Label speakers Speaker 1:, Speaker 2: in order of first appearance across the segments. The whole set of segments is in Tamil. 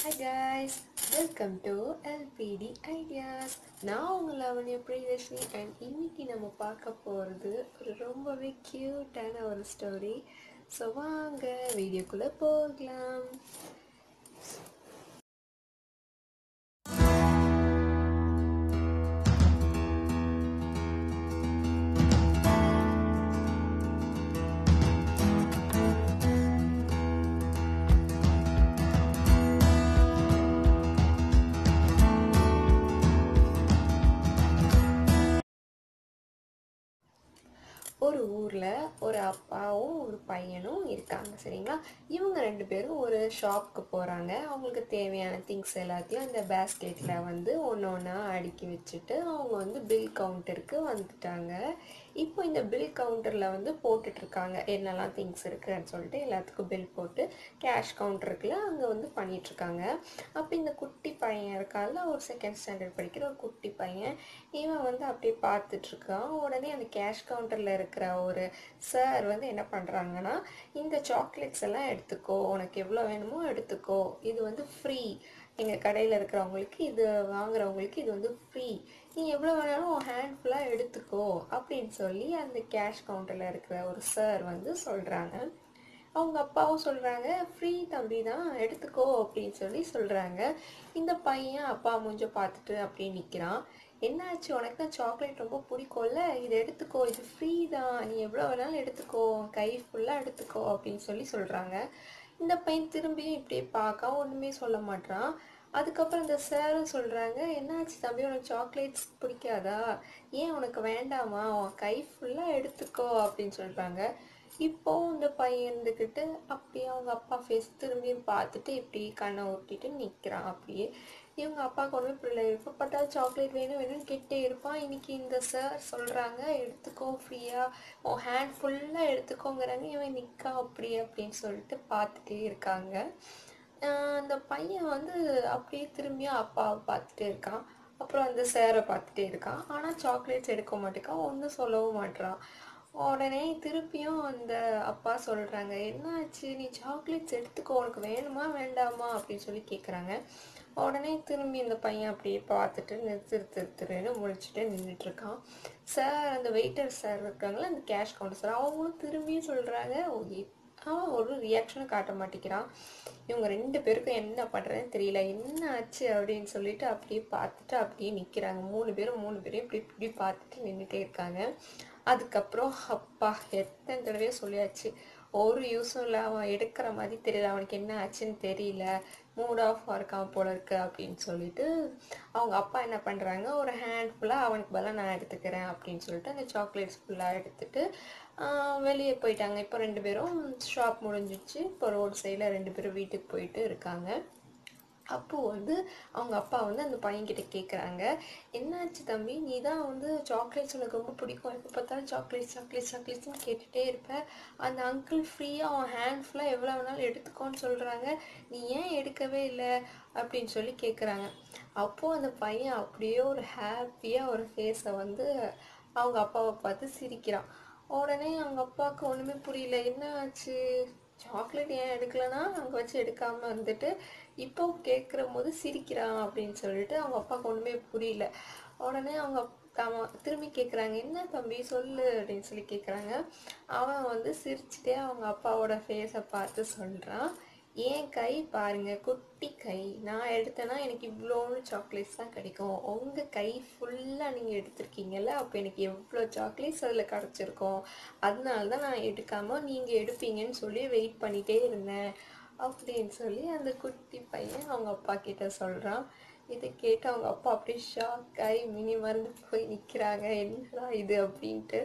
Speaker 1: hi guys welcome to LBD ideas நான் உங்கள் லவனியா பிரியதர்ஷினி அண்ட் இன்னைக்கு நம்ம பார்க்க போகிறது ஒரு ரொம்பவே க்யூட்டான ஒரு ஸ்டோரி ஸோ வாங்க வீடியோக்குள்ளே போகலாம் ஒரு ஊரில் ஒரு அப்பாவும் ஒரு பையனும் இருக்காங்க சரிங்களா இவங்க ரெண்டு பேரும் ஒரு ஷாப்க்கு போகிறாங்க அவங்களுக்கு தேவையான திங்ஸ் எல்லாத்தையும் அந்த பேஸ்கெட்டில் வந்து ஒன்று ஒன்றா அடுக்கி வச்சுட்டு அவங்க வந்து பில் கவுண்டருக்கு வந்துட்டாங்க இப்போ இந்த பில் கவுண்டரில் வந்து போட்டுட்ருக்காங்க என்னெல்லாம் திங்ஸ் இருக்குன்னு சொல்லிட்டு எல்லாத்துக்கும் பில் போட்டு கேஷ் கவுண்டருக்குள்ள அங்கே வந்து பண்ணிகிட்ருக்காங்க அப்போ இந்த குட்டி பையன் இருக்கான்ல ஒரு செகண்ட் ஸ்டாண்டர்ட் படிக்கிற ஒரு குட்டி பையன் இவன் வந்து அப்படியே பார்த்துட்ருக்கான் உடனே அந்த கேஷ் கவுண்டரில் இருக்கிற ஒரு சார் வந்து என்ன பண்ணுறாங்கன்னா இந்த சாக்லேட்ஸ் எல்லாம் எடுத்துக்கோ உனக்கு எவ்வளோ வேணுமோ எடுத்துக்கோ இது வந்து ஃப்ரீ எங்கள் கடையில் இருக்கிறவங்களுக்கு இது வாங்குறவங்களுக்கு இது வந்து ஃப்ரீ நீ எவ்வளோ வேணாலும் உன் ஹேண்ட் ஃபுல்லாக எடுத்துக்கோ அப்படின்னு சொல்லி அந்த கேஷ் கவுண்டரில் இருக்கிற ஒரு சார் வந்து சொல்கிறாங்க அவங்க அப்பாவும் சொல்கிறாங்க ஃப்ரீ தம்பி தான் எடுத்துக்கோ அப்படின்னு சொல்லி சொல்கிறாங்க இந்த பையன் அப்பா மூஞ்ச பார்த்துட்டு அப்படியே நிற்கிறான் என்னாச்சு உனக்கு தான் சாக்லேட் ரொம்ப பிடிக்கும்ல இதை எடுத்துக்கோ இது ஃப்ரீ தான் நீ எவ்வளோ வேணாலும் எடுத்துக்கோ கை ஃபுல்லாக எடுத்துக்கோ அப்படின்னு சொல்லி சொல்கிறாங்க இந்த பையன் திரும்பியும் இப்படியே பார்க்க ஒன்றுமே சொல்ல மாட்டான் அதுக்கப்புறம் இந்த சாரும் சொல்கிறாங்க என்னாச்சு தம்பி உனக்கு சாக்லேட்ஸ் பிடிக்காதா ஏன் உனக்கு வேண்டாமா உன் கை ஃபுல்லாக எடுத்துக்கோ அப்படின்னு சொல்கிறாங்க இப்போ இந்த பையன் இருந்துக்கிட்டு அப்படியே அவங்க அப்பா ஃபேஸ் திரும்பியும் பார்த்துட்டு இப்படி கண்ணை ஒட்டிட்டு நிற்கிறான் அப்படியே இவங்க அப்பாவுக்கு ஒன்றுமே புரியல எப்போ பார்த்தாலும் சாக்லேட் வேணும் வேணும்னு கேட்டே இருப்பான் இன்னைக்கு இந்த சார் சொல்கிறாங்க எடுத்துக்கோ ஃப்ரீயாக உன் ஹேண்ட் ஃபுல்லாக எடுத்துக்கோங்கிறாங்க இவன் நிற்கா அப்படி அப்படின்னு சொல்லிட்டு பார்த்துட்டே இருக்காங்க அந்த பையன் வந்து அப்படியே திரும்பியும் அப்பாவை பார்த்துட்டே இருக்கான் அப்புறம் அந்த சேரை பார்த்துட்டே இருக்கான் ஆனால் சாக்லேட்ஸ் எடுக்க மாட்டேக்கான் ஒன்றும் சொல்லவும் மாட்டான் உடனே திருப்பியும் அந்த அப்பா சொல்கிறாங்க என்னாச்சு நீ சாக்லேட்ஸ் எடுத்துக்கோ உனக்கு வேணுமா வேண்டாமா அப்படின்னு சொல்லி கேட்குறாங்க உடனே திரும்பி இந்த பையன் அப்படியே பார்த்துட்டு நிறுத்து திரு திருன்னு முழிச்சுட்டு நின்றுட்டுருக்கான் சார் அந்த வெயிட்டர் சார் இருக்காங்களே அந்த கேஷ் கவுண்டர் சார் அவங்களும் திரும்பியும் சொல்கிறாங்க அவன் ஒரு ரியாக்ஷனும் காட்ட மாட்டேங்கிறான் இவங்க ரெண்டு பேருக்கும் என்ன பண்ணுறதுன்னு தெரியல என்ன ஆச்சு அப்படின்னு சொல்லிட்டு அப்படியே பார்த்துட்டு அப்படியே நிற்கிறாங்க மூணு பேரும் மூணு பேரையும் இப்படி இப்படி பார்த்துட்டு நின்றுட்டே இருக்காங்க அதுக்கப்புறம் அப்பா எத்தனை தடவையோ சொல்லியாச்சு ஒரு யூஸும் இல்லை அவன் எடுக்கிற மாதிரி தெரியல அவனுக்கு என்ன ஆச்சுன்னு தெரியல மூட் ஆஃப் இருக்கான் போல இருக்கு அப்படின்னு சொல்லிட்டு அவங்க அப்பா என்ன பண்ணுறாங்க ஒரு ஹேண்ட் ஃபுல்லாக அவனுக்கு பதிலாக நான் எடுத்துக்கிறேன் அப்படின்னு சொல்லிட்டு அந்த சாக்லேட்ஸ் ஃபுல்லாக எடுத்துட்டு வெளியே போயிட்டாங்க இப்போ ரெண்டு பேரும் ஷாப் முடிஞ்சிச்சு இப்போ ரோடு சைடில் ரெண்டு பேரும் வீட்டுக்கு போயிட்டு இருக்காங்க அப்போது வந்து அவங்க அப்பா வந்து அந்த பையன்கிட்ட கேட்குறாங்க என்னாச்சு தம்பி நீ தான் வந்து சாக்லேட்ஸ் உனக்கு ரொம்ப பிடிக்கும் எப்போ பார்த்தாலும் சாக்லேட்ஸ் சாக்லேட்ஸ் சாக்லேட்ஸ்னு கேட்டுகிட்டே இருப்ப அந்த அங்கிள் ஃப்ரீயாக அவன் ஹேண்ட் ஃபுல்லாக எவ்வளோ வேணாலும் எடுத்துக்கோன்னு சொல்கிறாங்க நீ ஏன் எடுக்கவே இல்லை அப்படின்னு சொல்லி கேட்குறாங்க அப்போது அந்த பையன் அப்படியே ஒரு ஹாப்பியாக ஒரு ஃபேஸை வந்து அவங்க அப்பாவை பார்த்து சிரிக்கிறான் உடனே அவங்க அப்பாவுக்கு ஒன்றுமே புரியல என்ன ஆச்சு சாக்லேட் ஏன் எடுக்கலனா அங்கே வச்சு எடுக்காமல் வந்துட்டு இப்போ கேட்குற போது சிரிக்கிறான் அப்படின்னு சொல்லிட்டு அவங்க அப்பாவுக்கு ஒன்றுமே புரியல உடனே அவங்க தாம திரும்பி கேட்குறாங்க என்ன தம்பி சொல்லு அப்படின்னு சொல்லி கேட்குறாங்க அவன் வந்து சிரிச்சுட்டே அவங்க அப்பாவோட ஃபேஸை பார்த்து சொல்கிறான் என் கை பாருங்க குட்டி கை நான் எடுத்தேன்னா எனக்கு இவ்வளோன்னு சாக்லேட்ஸ் தான் கிடைக்கும் உங்கள் கை ஃபுல்லாக நீங்கள் எடுத்திருக்கீங்கல்ல அப்போ எனக்கு எவ்வளோ சாக்லேட்ஸ் அதில் கிடச்சிருக்கும் அதனால தான் நான் எடுக்காமல் நீங்கள் எடுப்பீங்கன்னு சொல்லி வெயிட் பண்ணிகிட்டே இருந்தேன் அப்படின்னு சொல்லி அந்த குட்டி பையன் அவங்க அப்பா கிட்ட சொல்கிறான் இதை கேட்டு அவங்க அப்பா அப்படியே ஷாக் ஆகி மினி மறந்து போய் நிற்கிறாங்க என்னடா இது அப்படின்ட்டு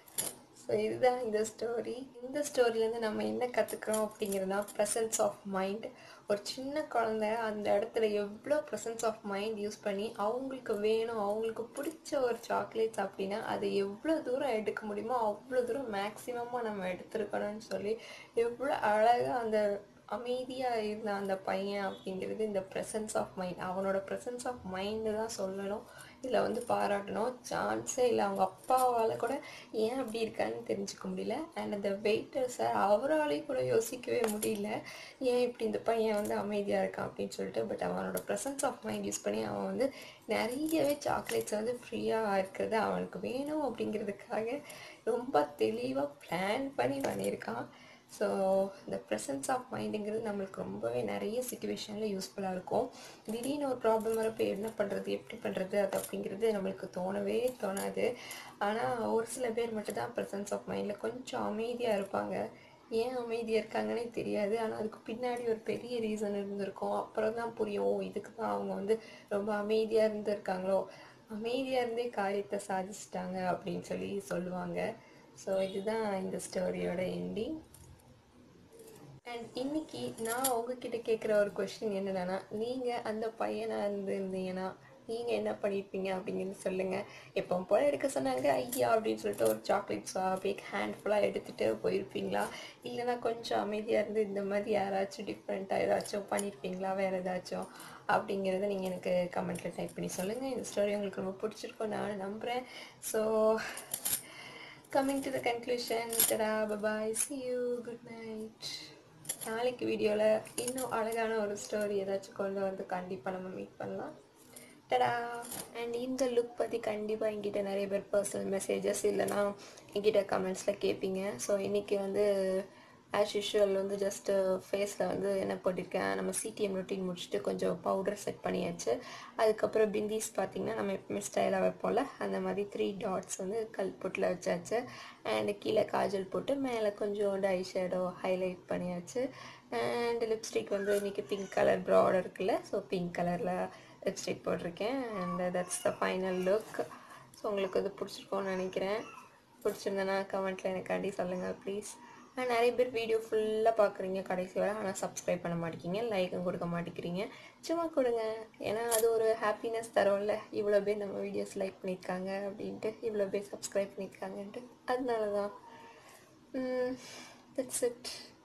Speaker 1: ஸோ இதுதான் இந்த ஸ்டோரி இந்த ஸ்டோரியிலேருந்து நம்ம என்ன கற்றுக்குறோம் அப்படிங்கிறதுனா ப்ரெசன்ஸ் ஆஃப் மைண்ட் ஒரு சின்ன குழந்த அந்த இடத்துல எவ்வளோ ப்ரெசன்ஸ் ஆஃப் மைண்ட் யூஸ் பண்ணி அவங்களுக்கு வேணும் அவங்களுக்கு பிடிச்ச ஒரு சாக்லேட்ஸ் அப்படின்னா அதை எவ்வளோ தூரம் எடுக்க முடியுமோ அவ்வளோ தூரம் மேக்ஸிமமாக நம்ம எடுத்துருக்கணும்னு சொல்லி எவ்வளோ அழகாக அந்த அமைதியாக இருந்த அந்த பையன் அப்படிங்கிறது இந்த ப்ரெசன்ஸ் ஆஃப் மைண்ட் அவனோட ப்ரெசன்ஸ் ஆஃப் மைண்டு தான் சொல்லணும் இதில் வந்து பாராட்டணும் சான்ஸே இல்லை அவங்க அப்பாவால் கூட ஏன் அப்படி இருக்கான்னு தெரிஞ்சுக்க முடியல அண்ட் அந்த வெயிட்டர்ஸை அவராலையும் கூட யோசிக்கவே முடியல ஏன் இப்படி இந்த பையன் வந்து அமைதியாக இருக்கான் அப்படின்னு சொல்லிட்டு பட் அவனோட ப்ரெசன்ஸ் ஆஃப் மைண்ட் யூஸ் பண்ணி அவன் வந்து நிறையவே சாக்லேட்ஸ் வந்து ஃப்ரீயாக இருக்கிறது அவனுக்கு வேணும் அப்படிங்கிறதுக்காக ரொம்ப தெளிவாக பிளான் பண்ணி பண்ணியிருக்கான் ஸோ இந்த ப்ரெசன்ஸ் ஆஃப் மைண்டுங்கிறது நம்மளுக்கு ரொம்பவே நிறைய சுச்சுவேஷனில் யூஸ்ஃபுல்லாக இருக்கும் திடீர்னு ஒரு ப்ராப்ளம் வரப்போ என்ன பண்ணுறது எப்படி பண்ணுறது அது அப்படிங்கிறது நம்மளுக்கு தோணவே தோணாது ஆனால் ஒரு சில பேர் மட்டும்தான் ப்ரெசன்ஸ் ஆஃப் மைண்டில் கொஞ்சம் அமைதியாக இருப்பாங்க ஏன் அமைதியாக இருக்காங்கன்னே தெரியாது ஆனால் அதுக்கு பின்னாடி ஒரு பெரிய ரீசன் இருந்திருக்கும் அப்புறம் தான் புரியும் ஓ இதுக்கு தான் அவங்க வந்து ரொம்ப அமைதியாக இருந்திருக்காங்களோ அமைதியாக இருந்தே காரியத்தை சாதிச்சிட்டாங்க அப்படின்னு சொல்லி சொல்லுவாங்க ஸோ இதுதான் இந்த ஸ்டோரியோட எண்டிங் அண்ட் இன்னைக்கு நான் உங்ககிட்ட கேட்குற ஒரு கொஷின் என்னன்னா நீங்கள் அந்த பையனாக இருந்திருந்தீங்கன்னா நீங்கள் என்ன பண்ணியிருப்பீங்க அப்படிங்கிறது சொல்லுங்கள் எப்போ போல எடுக்க சொன்னாங்க ஐயா அப்படின்னு சொல்லிட்டு ஒரு சாக்லேட்ஸ் பிக் ஹேண்ட்ஃபுல்லாக எடுத்துகிட்டு போயிருப்பீங்களா இல்லைனா கொஞ்சம் அமைதியாக இருந்து இந்த மாதிரி யாராச்சும் டிஃப்ரெண்ட்டாக ஏதாச்சும் பண்ணியிருப்பீங்களா வேறு ஏதாச்சும் அப்படிங்கிறத நீங்கள் எனக்கு கமெண்ட்டில் டைப் பண்ணி சொல்லுங்கள் இந்த ஸ்டோரி உங்களுக்கு ரொம்ப பிடிச்சிருக்கும் நான் நம்புகிறேன் so coming to the conclusion tata bye bye see you good night நாளைக்கு வீடியோவில் இன்னும் அழகான ஒரு ஸ்டோரி ஏதாச்சும் கொண்டு வந்து கண்டிப்பாக நம்ம மீட் பண்ணலாம் டடா அண்ட் இந்த லுக் பற்றி கண்டிப்பாக என்கிட்ட நிறைய பேர் பர்சனல் மெசேஜஸ் இல்லைனா என்கிட்ட கமெண்ட்ஸில் கேட்பீங்க ஸோ இன்றைக்கி வந்து ஆஸ் யூஷுவல் வந்து ஜஸ்ட்டு ஃபேஸில் வந்து என்ன போட்டிருக்கேன் நம்ம சிடிஎம் ரொட்டீன் முடிச்சுட்டு கொஞ்சம் பவுடர் செட் பண்ணியாச்சு அதுக்கப்புறம் பிந்திஸ் பார்த்திங்கன்னா நம்ம எப்பவுமே ஸ்டைலாக வைப்போம்ல அந்த மாதிரி த்ரீ டாட்ஸ் வந்து கல் பொட்டில் வச்சாச்சு அண்ட் கீழே காஜல் போட்டு மேலே கொஞ்சோண்டு ஐ ஷேடோ ஹைலைட் பண்ணியாச்சு அண்ட் லிப்ஸ்டிக் வந்து இன்றைக்கி பிங்க் கலர் ப்ராட் இருக்குல்ல ஸோ பிங்க் கலரில் லிப்ஸ்டிக் போட்டிருக்கேன் and that's the final look so உங்களுக்கு இது பிடிச்சிருக்கோன்னு நினைக்கிறேன் பிடிச்சிருந்தேன்னா கமெண்ட்டில் எனக்காண்டி சொல்லுங்கள் ப்ளீஸ் நிறைய பேர் வீடியோ ஃபுல்லாக பார்க்குறீங்க கடைசி வரை ஆனால் சப்ஸ்கிரைப் பண்ண மாட்டேங்கிறீங்க லைக்கும் கொடுக்க மாட்டேங்கிறீங்க சும்மா கொடுங்க ஏன்னா அது ஒரு ஹாப்பினஸ் தரோம்ல இவ்வளோ பேர் நம்ம வீடியோஸ் லைக் பண்ணியிருக்காங்க அப்படின்ட்டு இவ்வளோ பேர் சப்ஸ்கிரைப் பண்ணியிருக்காங்கன்ட்டு அதனால தான் தட்ஸ் இட்